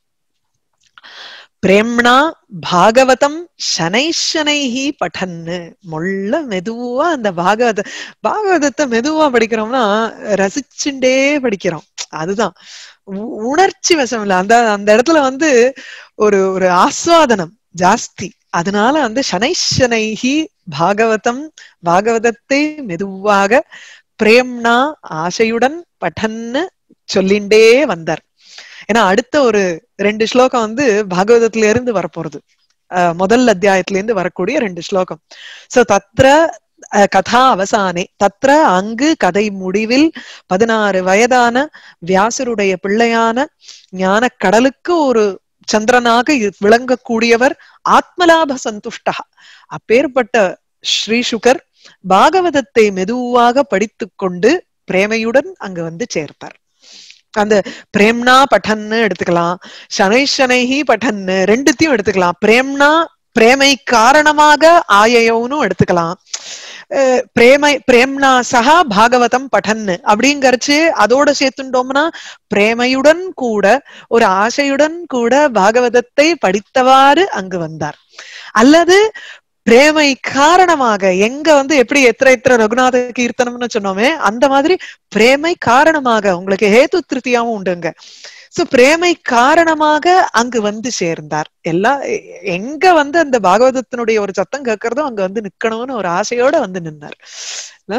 பிரேம்ணா பாகவதம் சனை சனைஹி பட்டன்னு மொள்ள மெதுவா அந்த பாகவத பாகவதத்தை மெதுவா படிக்கிறோம்னா ரசிச்சுண்டே படிக்கிறோம் அதுதான் உ- உணர்ச்சி வசம் இல்ல அந்த அந்த இடத்துல வந்து ஒரு ஒரு ஆஸ்வாதனம் ஜாஸ்தி அதனால வந்து சனைஷனைஹி பாகவதம் பாகவதத்தை மெதுவாக பிரேம்னா ஆசையுடன் பட்டன்னு சொல்லிண்டே வந்தார் ஏன்னா அடுத்த ஒரு ரெண்டு ஸ்லோகம் வந்து பாகவதத்துல இருந்து வரப்போறது அஹ் முதல் அத்தியாயத்துல இருந்து வரக்கூடிய ரெண்டு ஸ்லோகம் சோ தத்ர அஹ், கதா அவசானே தத்ர அங்கு கதை முடிவில் பதினாறு வயதான வியாசருடைய பிள்ளையான ஞான கடலுக்கு ஒரு சந்திரனாக இ- விளங்கக்கூடியவர் ஆத்மலாப சந்துஷ்டா அப்பேற்பட்ட ஸ்ரீசுகர் பாகவதத்தை மெதுவாக படித்துக் கொண்டு பிரேமையுடன் அங்க வந்து சேர்த்தார் அந்த பிரேம்னா பட்டன்னு எடுத்துக்கலாம் சனை சனைஹி பட்டன்னு ரெண்டுத்தையும் எடுத்துக்கலாம் பிரேம்னா பிரேமை காரணமாக ஆயயோன்னு எடுத்துக்கலாம் அஹ் பிரேமை பிரேம்னா சகா பாகவதம் பட்டன்னு அப்படிங்கறச்சு அதோட சேர்த்துட்டோம்னா பிரேமையுடன் கூட ஒரு ஆசையுடன் கூட பாகவதத்தை படித்தவாறு அங்கு வந்தார் அல்லது பிரேமை காரணமாக எங்க வந்து எப்படி எத்திர எத்திர ரகுநாத கீர்த்தனம்னு சொன்னோமே அந்த மாதிரி பிரேமை காரணமாக உங்களுக்கு ஹேது திருத்தியாவும் உண்டுங்க சோ பிரேமை காரணமாக அங்கு வந்து சேர்ந்தார் எல்லாம் எ- எங்க வந்து அந்த பாகவதத்தினுடைய ஒரு சத்தம் கேட்கறதோ அங்க வந்து நிக்கணும்னு ஒரு ஆசையோட வந்து நின்னார் இல்ல?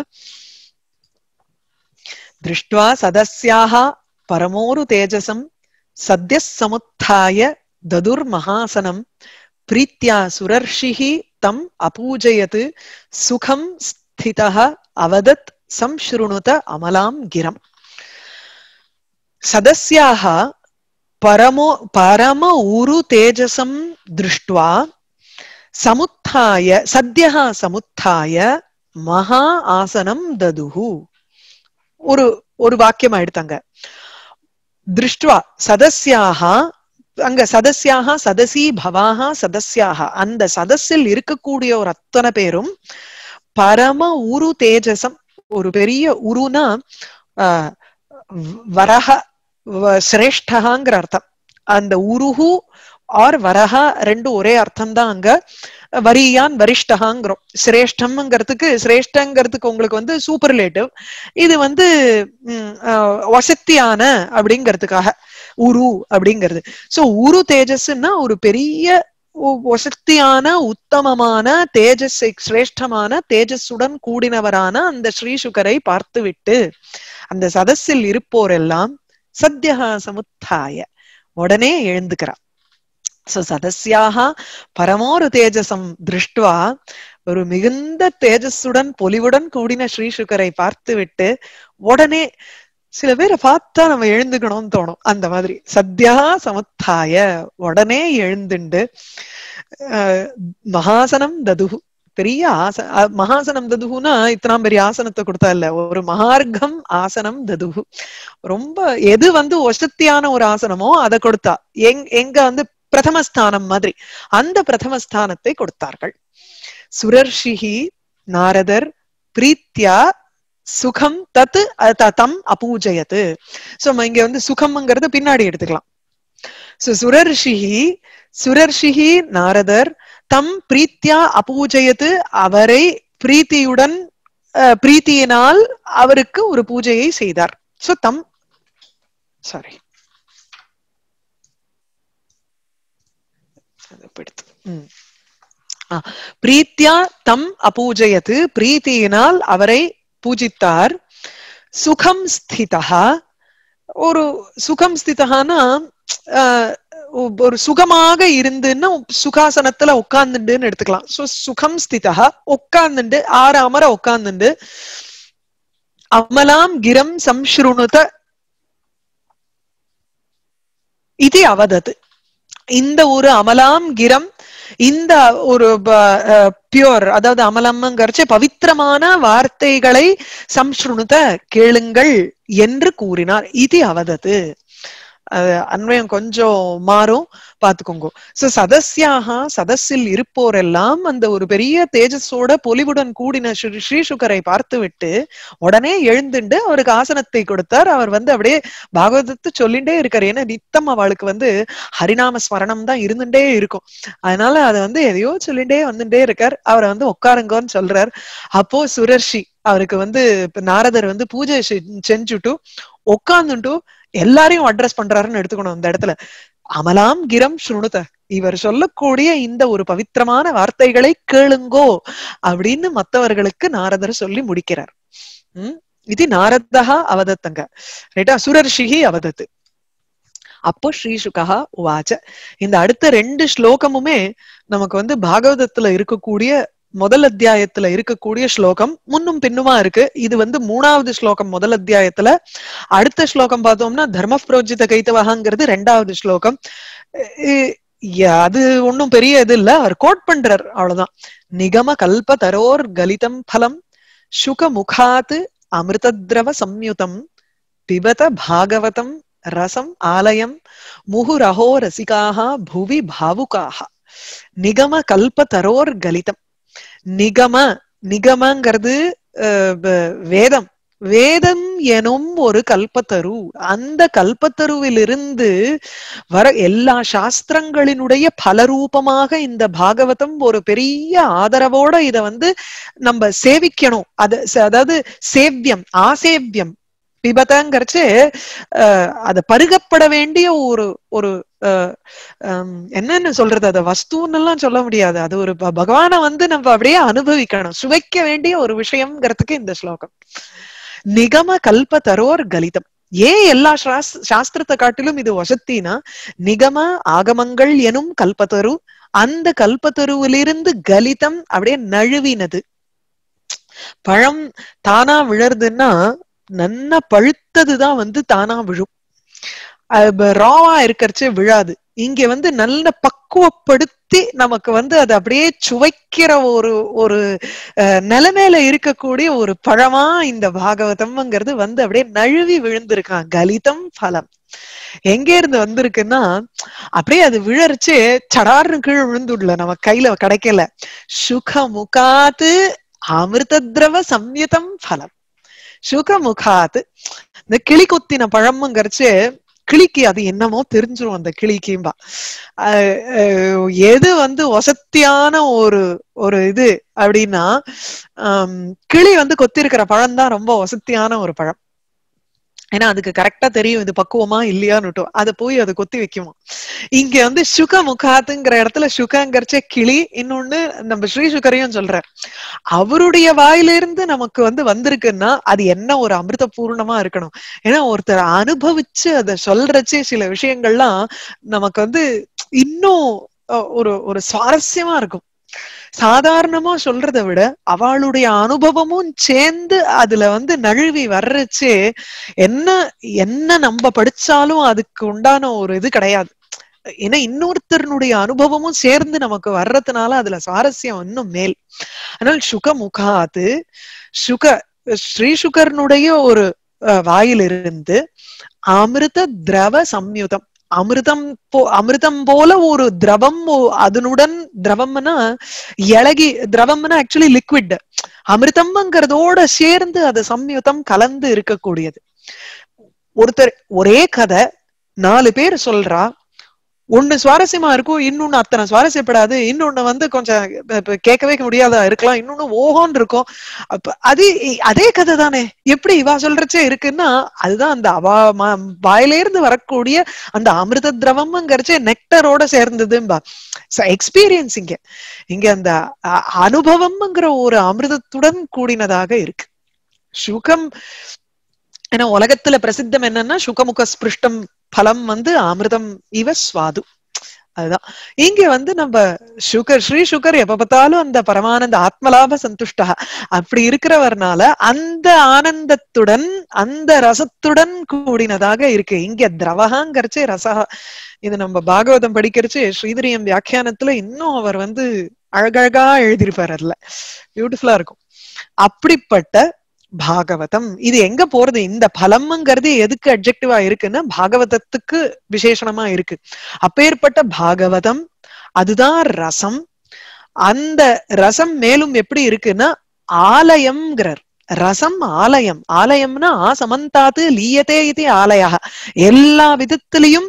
திருஷ்டுவா சதஸ்யாக பரமோரு தேஜசம் சத்ய சமுத்தாய ததுர் மகாசனம் பிரீத்யா சுரர்ஷிஹி தம் அபூஜயத் சுகம் ஸ்திதः அவதத் சம்ஸ்ருணுத அமலாம் கிரம் சதஸ்யாக பரமோ பரம உரு தேஜசம் திருஷ்டுவா சமுத்தாய சத்யः சமுத்தாய மகா ஆசனம் ததுஹு ஒரு ஒரு வாக்கியம் எடுத்தாங்க திருஷ்டுவா சதஸ்யாக அங்க சதஸ்யாக சதசி பவாக சதஸ்யாக அந்த சதஸில் இருக்கக்கூடிய ஒரு அத்தனை பேரும் பரம உரு தேஜசம் ஒரு பெரிய உருனா ஆஹ், வரஹ வ- சிரேஷ்டகாங்கிற அர்த்தம் அந்த உருஹு ஆர் வரஹா ரெண்டும் ஒரே அர்த்தம் தான் அங்க வரியான் வரிஷ்டகாங்கிறோம் சிரேஷ்டம்ங்கிறதுக்கு சிரேஷ்டங்கிறதுக்கு உங்களுக்கு வந்து சூப்பர்லேட்டிவ் இது வந்து ம், ஆஹ், வசத்தியான அப்படிங்கிறதுக்காக உரு அப்படிங்கிறது சோ உரு தேஜஸ்னா ஒரு பெரிய ஒ- வசத்தியான உத்தமமான தேஜஸ் சிரேஷ்டமான தேஜஸுடன் கூடினவரான அந்த ஸ்ரீசுகரை பார்த்துவிட்டு அந்த சதஸில் இருப்போரெல்லாம் சத்யஹா சமுத்தாய உடனே எழுந்துக்கிறார் சோ சதஸ்யாக பரமோரு தேஜசம் திருஷ்டுவா ஒரு மிகுந்த தேஜஸுடன் பொலிவுடன் கூடின ஸ்ரீசுகரை பார்த்துவிட்டு உடனே சில பேரை பார்த்தா நம்ம எழுந்துக்கணும்னு தோணும் அந்த மாதிரி சத்யா சமுத்தாய உடனே எழுந்துண்டு அஹ், மகாசனம் ததுகு பெரிய ஆச அஹ், மகாசனம் ததுகுனா இத்தனாம் பெரிய ஆசனத்தை கொடுத்தா இல்ல ஒரு மகார்க்கம் ஆசனம் ததுகு ரொம்ப எது வந்து வசத்தியான ஒரு ஆசனமோ அதை கொடுத்தா எங் எங்க வந்து பிரதமஸ்தானம் மாதிரி அந்த பிரதமஸ்தானத்தை கொடுத்தார்கள் சுரர்ஷிஹி நாரதர் பிரீத்யா சுகம் தத் அ- த- தம் அபூஜயத்து சோ இங்க வந்து சுகம்ங்கிறது பின்னாடி எடுத்துக்கலாம் சோ சுரர்ஷிஹி சுரர்ஷிஹி நாரதர் தம் பிரீத்யா அபூஜயத்து அவரை பிரீத்தியுடன் அஹ், பிரீத்தியினால் அவருக்கு ஒரு பூஜையை செய்தார் சோ தம் சாரி பிரீத்யா தம் அபூஜயத்து பிரீத்தியினால் அவரை பூஜித்தார் சுகம் ஸ்திதா ஒரு சுகம் ஸ்திதகானா ஆஹ், ஒரு சுகமாக இருந்துன்னா சுகாசனத்துல உட்கார்ந்துண்டுன்னு எடுத்துக்கலாம் சோ சுகம் ஸ்திதா உட்கார்ந்துண்டு ஆற அமர உட்கார்ந்துண்டு அமலாம் கிரம் சம்ஸ்ருணுத இது அவதது இந்த ஒரு அமலாம் கிரம் இந்த ஒரு பியூர் அதாவது அமலம்ங்கிறச்சு பவித்திரமான வார்த்தைகளை சம்ஸ்ருணுத கேளுங்கள் என்று கூறினார் இது அவதது அது அன்வயம் கொஞ்சம் மாறும் பாத்துக்கோங்க சோ சதஸ்யாக சதஸில் இருப்போரெல்லாம் அந்த ஒரு பெரிய தேஜஸோட பொலிவுடன் கூடின ஸ்ரீ ஸ்ரீசுகரை பார்த்துவிட்டு உடனே எழுந்துண்டு அவருக்கு ஆசனத்தை கொடுத்தார் அவர் வந்து அப்படியே பாகவதத்தை சொல்லிண்டே இருக்காரு ஏன்னா நித்தம் அவளுக்கு வந்து ஹரிநாம ஸ்மரணம் தான் இருந்துட்டே இருக்கும் அதனால அதை வந்து எதையோ சொல்லிண்டே வந்துட்டே இருக்கார் அவரை வந்து உட்காருங்கன்னு சொல்றார் அப்போ சுரர்ஷி அவருக்கு வந்து இப்ப நாரதர் வந்து பூஜை செ- செஞ்சுட்டு உட்கார்ந்துட்டு எல்லாரையும் அட்ரஸ் பண்றாருன்னு எடுத்துக்கணும் இந்த இடத்துல அமலாம் கிரம் ஸ்ருணுத இவர் சொல்லக்கூடிய இந்த ஒரு பவித்திரமான வார்த்தைகளை கேளுங்கோ அப்படின்னு மத்தவர்களுக்கு நாரதர் சொல்லி முடிக்கிறார் உம் இது நாரதா அவதத்தங்க ரைட்டா சுரர்ஷிகி அவதத்து அப்போ ஸ்ரீசுகா உவாச்ச இந்த அடுத்த ரெண்டு ஸ்லோகமுமே நமக்கு வந்து பாகவதத்துல இருக்கக்கூடிய முதல் அத்தியாயத்துல இருக்கக்கூடிய ஸ்லோகம் முன்னும் பின்னுமா இருக்கு இது வந்து மூணாவது ஸ்லோகம் முதல் அத்தியாயத்துல அடுத்த ஸ்லோகம் பார்த்தோம்னா தர்ம புரோஜித கைத்தவகாங்கிறது ரெண்டாவது ஸ்லோகம் இ- ய- அது ஒண்ணும் பெரிய இது இல்ல அவர் கோட் பண்றார் அவ்வளவுதான் நிகம கல்ப தரோர் கலிதம் பலம் சுக முகாத் அமிர்தத்ரவ சம்யுதம் பிபத பாகவதம் ரசம் ஆலயம் முகுரஹோ ரசிகாக புவி பாவுகாக நிகம கல்ப தரோர் கலிதம் நிகம நிகமங்கிறது அஹ், வ- வேதம் வேதம் எனும் ஒரு கல்பத்தரு அந்த கல்பத்தருவிலிருந்து வர எல்லா சாஸ்திரங்களினுடைய பலரூபமாக இந்த பாகவதம் ஒரு பெரிய ஆதரவோட இத வந்து நம்ம சேவிக்கணும் அது ச- அதாவது சேவியம் ஆசேவியம் பிபதங்கிறச்சு அஹ், அது பருகப்பட வேண்டிய ஒரு ஒரு அஹ், ஹம், என்னன்னு சொல்றது அத வஸ்துன்னு எல்லாம் சொல்ல முடியாது அது ஒரு ப- பகவானை வந்து நம்ம அப்படியே அனுபவிக்கணும் சுவைக்க வேண்டிய ஒரு விஷயம்ங்கிறதுக்கு இந்த ஸ்லோகம் நிகம கல்ப தரோர் கலிதம் ஏன் எல்லா சாஸ்- சாஸ்திரத்தை காட்டிலும் இது வசத்தினா நிகம ஆகமங்கள் எனும் கல்பத்தரு அந்த கல்பத்தருவிலிருந்து கலிதம் அப்படியே நழுவினது பழம் தானா விழறதுன்னா நன்னா பழுத்ததுதான் வந்து தானா விழும் ராவா இருக்கறச்சே விழாது இங்க வந்து நல்ல பக்குவப்படுத்தி நமக்கு வந்து அது அப்படியே சுவைக்கிற ஒரு ஒரு அஹ், நிலைமையில இருக்கக்கூடிய ஒரு பழமா இந்த பாகவதம்ங்கிறது வந்து அப்படியே நழுவி விழுந்திருக்கான் கலிதம் பலம் எங்க இருந்து வந்திருக்குன்னா அப்படியே அது விழறிச்சு சடார்னு கீழே விழுந்துடல நம்ம கையில கிடைக்கல சுக முகாத்து அமிர்த திரவ சம்யுதம் பலம் சுக முகாத்து இந்த கிளி கொத்தின பழம்ங்கிறச்சு கிளிக்கு அது என்னமோ தெரிஞ்சிரும் அந்த கிளிக்கும்பா அஹ் அஹ் எது வந்து வசத்தியான ஒரு ஒரு இது அப்படின்னா ஆம், கிளி வந்து கொத்திருக்கிற பழம் தான் ரொம்ப வசத்தியான ஒரு பழம் ஏன்னா அதுக்கு கரெக்டா தெரியும் இது பக்குவமா இல்லையான்னுட்டும் அதை போய் அதை கொத்தி வைக்குமா இங்க வந்து சுக முகாத்துங்கிற இடத்துல சுகங்கிறச்ச கிளி இன்னொன்னு நம்ம ஸ்ரீ சுகரையும் சொல்றார் அவருடைய வாயிலிருந்து நமக்கு வந்து வந்திருக்குன்னா அது என்ன ஒரு அமிர்த பூர்ணமா இருக்கணும் ஏன்னா ஒருத்தர் அனுபவிச்சு அதை சொல்றச்சே சில விஷயங்கள்லாம் நமக்கு வந்து இன்னும் அஹ், ஒரு ஒரு சுவாரஸ்யமா இருக்கும் சாதாரணமா சொல்றதை விட அவளுடைய அனுபவமும் சேர்ந்து அதுல வந்து நழுவி வர்றச்சே என்ன என்ன நம்ம படிச்சாலும் அதுக்கு உண்டான ஒரு இது கிடையாது ஏன்னா இன்னொருத்தருடைய அனுபவமும் சேர்ந்து நமக்கு வர்றதுனால அதுல சுவாரஸ்யம் இன்னும் மேல் ஆனால் சுக முகாது சுக ஸ்ரீ சுகர்னுடைய ஒரு அஹ், வாயிலிருந்து அமிர்த திரவ சம்யுதம் அமிர்தம் போ அமிர்தம் போல ஒரு திரவம் ஓ- அதனுடன் திரவம்னா இலகி திரவம்னா ஆக்சுவலி லிக்விட் அமிர்தம்ங்கிறதோட சேர்ந்து அது சம்யுதம் கலந்து இருக்கக்கூடியது ஒருத்தர் ஒரே கதை நாலு பேர் சொல்றா ஒண்ணு சுவாரஸ்யமா இருக்கும் இன்னொன்னு அத்தனை சுவாரஸ்யப்படாது இன்னொன்னு வந்து கொஞ்சம் இப்ப- இப்ப கேட்கவே முடியாதா இருக்கலாம் இன்னொன்னு ஓஹோன்னு இருக்கும் அப்ப அது அதே கதை தானே எப்படி இவா சொல்றச்சே இருக்குன்னா அதுதான் அந்த அவா ம- வாயில இருந்து வரக்கூடிய அந்த அமிர்த திரவம்ங்கிறச்சே நெக்டரோட சேர்ந்ததும்பா எக்ஸ்பீரியன்ஸ் இங்க இங்க அந்த அ- அனுபவம்ங்கிற ஒரு அமிர்தத்துடன் கூடினதாக இருக்கு சுகம் ஏன்னா உலகத்துல பிரசித்தம் என்னன்னா சுகமுக ஸ்பிருஷ்டம் பலம் வந்து அமிர்தம் இவ சுவாது அதுதான் இங்க வந்து நம்ம சுகர் ஸ்ரீ சுகர் எப்ப பார்த்தாலும் அந்த பரமானந்த ஆத்மலாப சந்துஷ்டா அப்படி இருக்கிறவர்னால அந்த ஆனந்தத்துடன் அந்த ரசத்துடன் கூடினதாக இருக்கு இங்க திரவகாங்கிறச்சே ரசகா இது நம்ம பாகவதம் படிக்கிறச்சு ஸ்ரீதரியம் வியாக்கியானத்துல இன்னும் அவர் வந்து அழகழகா எழுதியிருப்பார் அதுல பியூட்டிஃபுல்லா இருக்கும் அப்படிப்பட்ட பாகவதம் இது எங்க போறது இந்த பலம்ங்கிறது எதுக்கு அப்ஜெக்டிவா இருக்குன்னா பாகவதத்துக்கு விசேஷணமா இருக்கு அப்பேற்பட்ட பாகவதம் அதுதான் ரசம் அந்த ரசம் மேலும் எப்படி இருக்குன்னா ஆலயம்ங்கிறார் ரசம் ஆலயம் ஆலயம்னா சமந்தாத்து லீயத்தே இது ஆலயா எல்லா விதத்திலையும்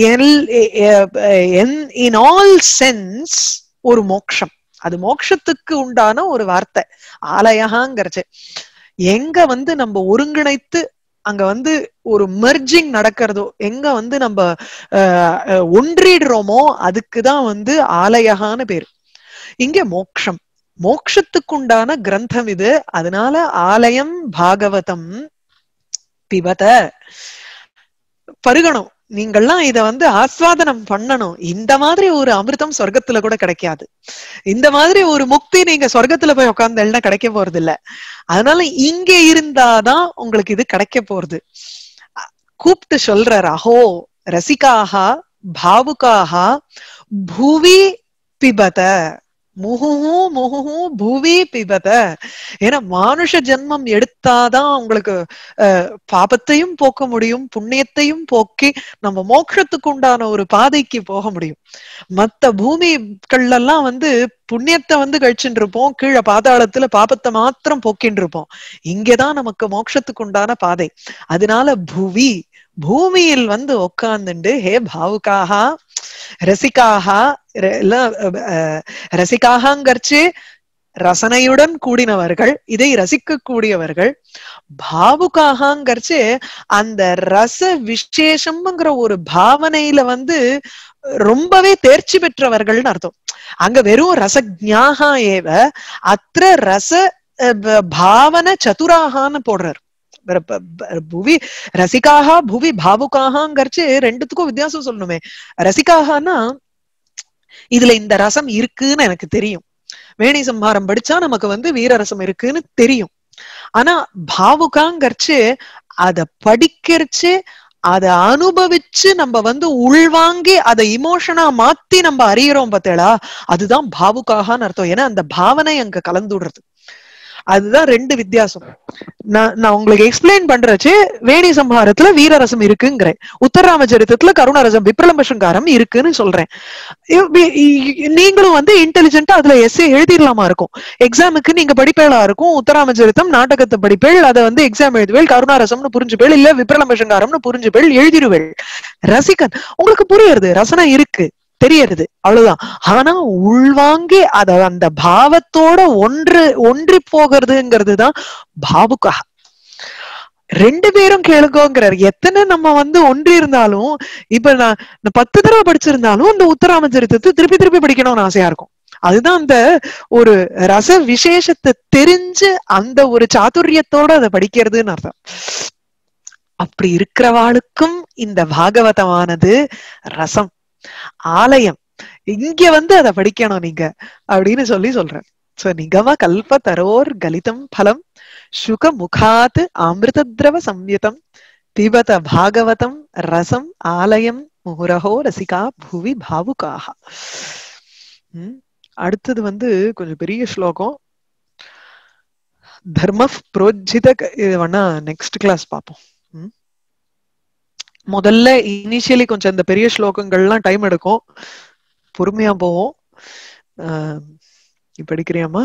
இன் ஆல் சென்ஸ் ஒரு மோக்ஷம் அது மோட்சத்துக்கு உண்டான ஒரு வார்த்தை ஆலயகாங்கிறச்சு எங்க வந்து நம்ம ஒருங்கிணைத்து அங்க வந்து ஒரு மெர்ஜிங் நடக்கிறதோ எங்க வந்து நம்ம அஹ், அஹ், ஒன்றிடுறோமோ அதுக்குதான் வந்து ஆலயகான்னு பேரு இங்க மோக்ஷம் மோக்ஷத்துக்குண்டான கிரந்தம் இது அதனால ஆலயம் பாகவதம் பிபத பருகணும் நீங்கள்லாம் இத வந்து ஆஸ்வாதனம் பண்ணணும் இந்த மாதிரி ஒரு அமிர்தம் சொர்க்கத்துல கூட கிடைக்காது இந்த மாதிரி ஒரு முக்தி நீங்க சொர்க்கத்துல போய் உட்கார்ந்தா கிடைக்க போறது இல்ல அதனால இங்க இருந்தாதான் உங்களுக்கு இது கிடைக்க போறது அ- கூப்பிட்டு சொல்றார் அஹோ ரசிகாக பாவுகாக புவி பிபத முகுஹு முகுஹு புவி பிபத ஏன்னா மானுஷ ஜென்மம் எடுத்தாதான் உங்களுக்கு அஹ், பாபத்தையும் போக்க முடியும் புண்ணியத்தையும் போக்கி நம்ம மோட்சத்துக்கு உண்டான ஒரு பாதைக்கு போக முடியும் மத்த பூமிகள் எல்லாம் வந்து புண்ணியத்தை வந்து கழிச்சுட்டு இருப்போம் கீழே பாதாளத்துல பாபத்தை மாத்திரம் போக்கின்னு இருப்போம் இங்கதான் நமக்கு மோட்சத்துக்கு உண்டான பாதை அதனால புவி பூமியில் வந்து உட்கார்ந்துண்டு ஹே பாவுக்காக ரசிகாக ர- எல்லாம், அஹ், ரசிகாகங்கர்ச்சு ரசனையுடன் கூடினவர்கள் இதை ரசிக்கக்கூடியவர்கள் பாவுகாகங்கர்ச்சு அந்த ரச விசேஷம்ங்கிற ஒரு பாவனையில வந்து ரொம்பவே தேர்ச்சி பெற்றவர்கள்னு அர்த்தம் அங்க வெறும் ரசஜ்ஞாகா ஏவ அத்திர ரச அஹ், ப- பாவன சதுராகான்னு போடுறார் ப- ப- ப- புவி ரசிகாக புவி பாவுகாகங்கிறச்சு ரெண்டுத்துக்கும் வித்தியாசம் சொல்லணுமே ரசிகாகனா இதுல இந்த ரசம் இருக்குன்னு எனக்கு தெரியும் வேணி சம்ஹாரம் படிச்சா நமக்கு வந்து வீரரசம் இருக்குன்னு தெரியும் ஆனா பாவுகாங்கர்ச்சு அத படிக்கிறச்சு அத அனுபவிச்சு நம்ம வந்து உள்வாங்கி அதை இமோஷனா மாத்தி நம்ம அறியறோம் பார்த்தேளா அதுதான் பாவுக்காகன்னு அர்த்தம் ஏன்னா அந்த பாவனை அங்க கலந்துடுறது அதுதான் ரெண்டு வித்தியாசம் நான் நான் உங்களுக்கு எக்ஸ்பிளைன் பண்றச்சு வேணி சம்ஹாரத்துல வீரரசம் இருக்குங்கிறேன் உத்தரராம சரித்திரத்துல கருணரசம் விப்ரலம்ப சங்காரம் இருக்குன்னு சொல்றேன் இ- இ- இ- நீங்களும் வந்து இன்டெலிஜென்ட்டா அதுல எஸ்ஏ எழுதிடலாமா இருக்கும் எக்ஸாமுக்கு நீங்க படிப்பேளா இருக்கும் உத்தராம சரித்தம் நாடகத்தை படிப்பேள் அதை வந்து எக்ஸாம் எழுதுவேள் கருணாரசம்னு புரிஞ்சுப்பேள் இல்ல விப்ரலம்ப சங்காரம்னு புரிஞ்சுப்பேள் எழுதிருவேள் ரசிகன் உங்களுக்கு புரியுறது ரசனை இருக்கு தெரியறது அவ்வளவுதான் ஆனா உள்வாங்கி அத அந்த பாவத்தோட ஒன்று ஒன்றி போகிறதுங்கிறது தான் பாவுக்கா ரெண்டு பேரும் கேளுங்கோங்கிறார் எத்தனை நம்ம வந்து ஒன்றி இருந்தாலும் இப்ப நான் நான் பத்து தடவை படிச்சிருந்தாலும் அந்த உத்தராம சரித்திரத்தை திருப்பி திருப்பி படிக்கணும்னு ஆசையா இருக்கும் அதுதான் அந்த ஒரு ரச விசேஷத்தை தெரிஞ்சு அந்த ஒரு சாதுரியத்தோட அதை படிக்கிறதுன்னு அர்த்தம் அப்படி இருக்கிறவாளுக்கும் இந்த பாகவதமானது ரசம் ஆலயம் இங்க வந்து அதை படிக்கணும் நீங்க அப்படின்னு சொல்லி சொல்றேன் சோ நிகம கல்ப தரோர் கலிதம் பலம் சுக முகாத் அமிர்தத்ரவ சம்யுதம் பிபத பாகவதம் ரசம் ஆலயம் முகுரஹோ ரசிகா புவி பாவுகாக ம், அடுத்தது வந்து கொஞ்சம் பெரிய ஸ்லோகம் தர்ம புரோஜித க- இது வேணா நெக்ஸ்ட் கிளாஸ் பார்ப்போம் ம். முதல்ல இனிஷியலி கொஞ்சம் இந்த பெரிய ஸ்லோகங்கள்லாம் டைம் எடுக்கும் பொறுமையா போவோம் ஆஹ், நீ படிக்கிறியாமா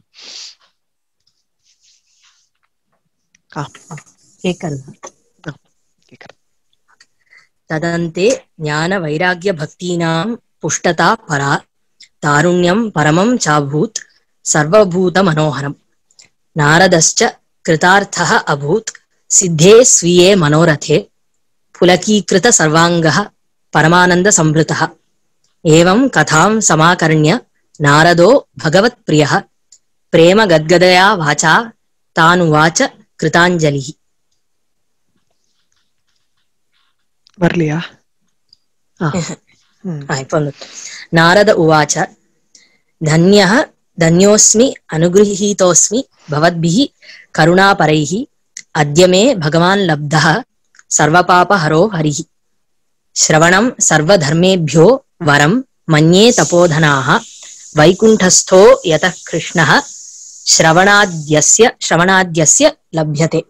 ஆ கேட்கலாம் கேக்குறேன் तदन्ते ज्ञानवैराग्यभक्तीनां पुष्टता परा तारुण्यं परमं चाभूत् सर्वभूतमनोहरम् नारदश्च कृतार्थः अभूत् सिद्धे स्वीये मनोरथे पुलकीकृतसर्वाङ्गः परमानन्दसंभृतः एवं कथां समाकर्ण्य नारदो भगवत्प्रियः प्रेमगद्गदया वाचा तानुवाच कृताञ्जलिः வரலையா ஆ. ம். ಆ, ಇಪ್ಪ ಒಂದು. ನಾರದ ಉವಾಚ ಧನ್ಯಃ ಧನ್ಯೋಸ್ಮಿ ಅನುಗೃಹೀತೋಸ್ಮಿ ಭವದ್ಭಿಃ ಕರುಣಾಪರೈಃ ಅದ್ಯ ಮೇ ಭಗವಾನ್ ಲಬ್ಧಃ ಸರ್ವಪಾಪಹರೋ ಹರಿಃ ಶ್ರವಣಂ ಸರ್ವಧರ್ಮೇಭ್ಯೋ ವರಂ ಮನ್ಯೇ ತಪೋಧನಾಃ ವೈಕುಂಠಸ್ಥೋ ಯತಃ ಕೃಷ್ಣಃ ಶ್ರವಣಾದ್ಯಸ್ಯ ಶ್ರವಣಾದ್ಯಸ್ಯ ಲಭ್ಯತೆ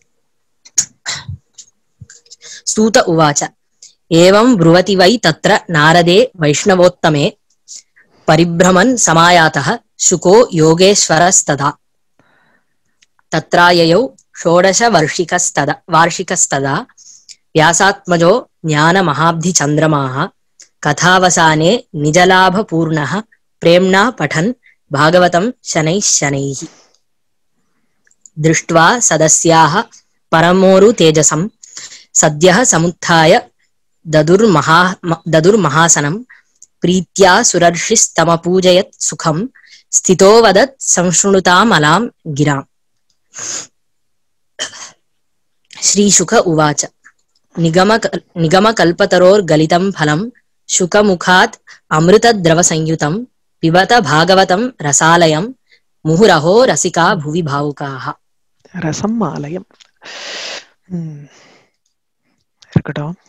ಸ್ತೂತ ಉವಾಚ एवं ब्रुवति वै तत्र नारदे वैष्णवोत्तमे परिभ्रमन् समायातः शुको योगेश्वरस्तदा तत्राययौ षोडशवर्षिकस्तदा वार्षिकस्तदा व्यासात्मजो ज्ञानमहाब्धिचन्द्रमाः कथावसाने निजलाभपूर्णः प्रेम्णा पठन् भागवतं शनैः शनैः दृष्ट्वा सदस्याः परमोरु तेजसं सद्यः समुत्थाय ददुर्महा म- ददुर्महासनं प्रीत्या सुरर्षिस्तमपूजयत् सुखं स्थितो वदत् संशृणुतामलां गिराम् श्रीशुक उवाच निगम निगमकल्पतरोर्गलितं फलं शुकमुखात् अमृतद्रवसंयुतं पिबत भागवतं रसालयं मुहुरहो रसिका भुवि भावुकाः ரசம் ஆலயம் ம். இருக்கட்டும்